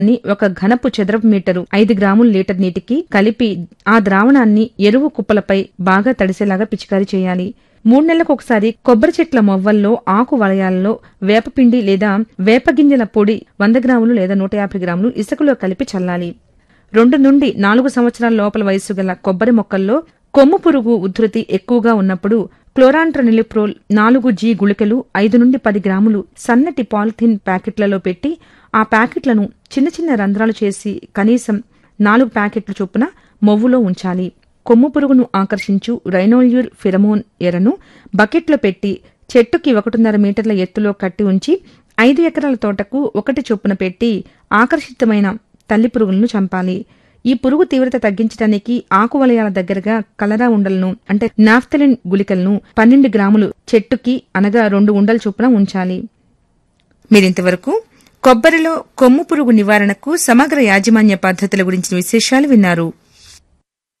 ని ఒక ఘనపు చదరపు మీటరు ఐదు గ్రాముల లీటర్ నీటికి కలిపి ఆ ద్రావణాన్ని ఎరువు కుప్పలపై బాగా తడిసేలాగా పిచికారీ చేయాలి మూడు నెలలకు ఒకసారి కొబ్బరి చెట్ల మొవ్వల్లో ఆకు వలయాల్లో వేపపిండి లేదా వేపగింజల పొడి వంద గ్రాములు లేదా నూట యాభై గ్రాములు ఇసుకలో కలిపి చల్లాలి రెండు నుండి నాలుగు సంవత్సరాల లోపల వయసు గల కొబ్బరి మొక్కల్లో కొమ్ము పురుగు ఉధృతి ఎక్కువగా ఉన్నప్పుడు క్లోరాంట్రనిలిప్రోల్ నాలుగు జీ గుళికలు ఐదు నుండి పది గ్రాములు సన్నటి పాలిథిన్ ప్యాకెట్లలో పెట్టి ఆ ప్యాకెట్లను చిన్న చిన్న రంధ్రాలు చేసి కనీసం నాలుగు ప్యాకెట్ల చొప్పున మొవ్వులో ఉంచాలి కొమ్ము పురుగును ఆకర్షించు రైనోల్యూర్ ఫిరమోన్ ఎరను బకెట్లో పెట్టి చెట్టుకి ఒకటిన్నర మీటర్ల ఎత్తులో కట్టి ఉంచి ఐదు ఎకరాల తోటకు ఒకటి చొప్పున పెట్టి ఆకర్షితమైన తల్లి పురుగులను చంపాలి ఈ పురుగు తీవ్రత తగ్గించడానికి ఆకు వలయాల దగ్గరగా కలరా ఉండలను అంటే నాఫ్తలిన్ గుళికలను పన్నెండు గ్రాములు చెట్టుకి అనగా రెండు ఉండల చొప్పున ఉంచాలి మీరింతవరకు కొబ్బరిలో కొమ్ము పురుగు నివారణకు సమగ్ర యాజమాన్య పద్ధతుల గురించిన విశేషాలు విన్నారు